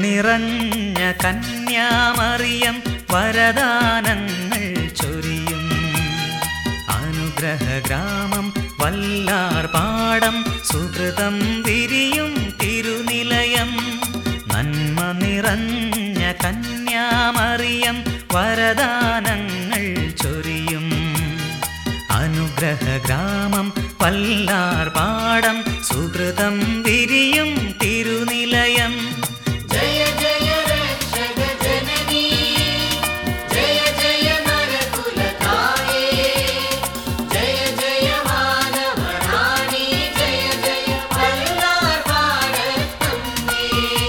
നിറഞ്ഞ കന്യാമറിയം വരദാനങ്ങൾ ചൊരിയും അനുഗ്രഹ ഗ്രാമം വല്ലാർ പാടം സുഹൃതം വിരിയും തിരുനിലയം നന്മ നിറഞ്ഞ കന്യാമറിയം വരദാനങ്ങൾ ചൊരിയും അനുഗ്രഹ ഗ്രാമം വല്ലാർ പാടം സുഹൃതം വിരിയും തിരുനിലയം ജയ ജയ രക്ഷക ജനനീ ജയ ജയ നരകുലതായേ ജയ ജയ മാനവറാണി ജയ ജയ വല്ലാർ ഭാരതമ്മേ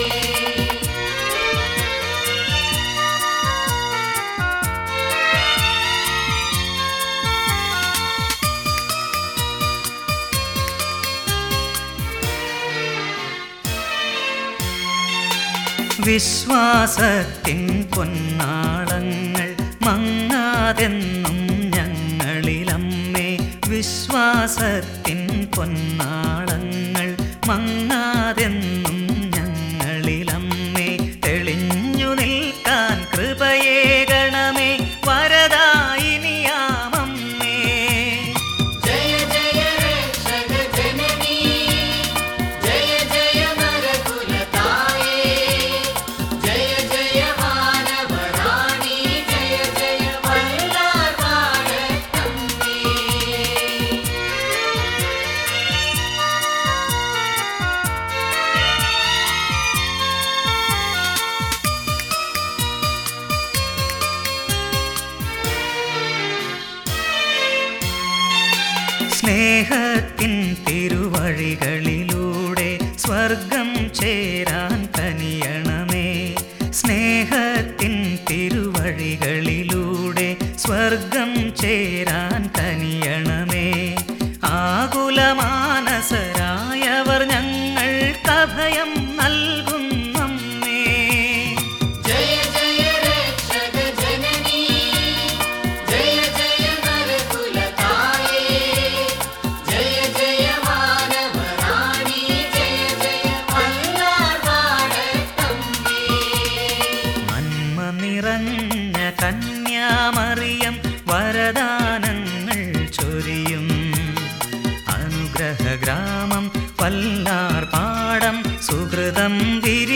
വിശ്വാസത്തിൻ പൊന്നാളങ്ങൾ മങ്ങാതെന്നും ഞങ്ങളിലമ്മേ വിശ്വാസത്തിൻ പൊന്നാളങ്ങൾ മങ്ങാതെന്നും ഞങ്ങളിലമ്മേ തെളിഞ്ഞു നിൽക്കാൻ കൃപയേകണമേ വരദായിനിയാമമ്മേ ജയ ജയ രക്ഷക ജനനീ ജയ ജയ നരകുലതായേ ജയ ജയ മാനവറാണി ജയ ജയ വല്ലാർ ഭാരതമ്മേ സ്നേഹത്തിൻ തിരുവഴികളിലൂടെ സ്വർഗം ചേരാൻ കനിയണമേ സ്നേഹത്തിൻ തിരുവഴികളിലൂടെ സ്വർഗം ചേരാൻ കനിയണമേ ആകുലമാനസരായവർ ഞങ്ങൾക്കഭയം നൽകുന്നമ്മേ ജയ ജയ രക്ഷക ജനനീ ജയ ജയ നരകുലതായേ ജയ ജയ മാനവറാണി ജയ ജയ വല്ലാർ ഭാരതമ്മേ നന്മ നിറഞ്ഞ കന്യാമറിയം വരദാനങ്ങൾ ചൊരിയും അനുഗ്രഹ ഗ്രാമം വല്ലാർ പാടം സുഹൃതം വിരി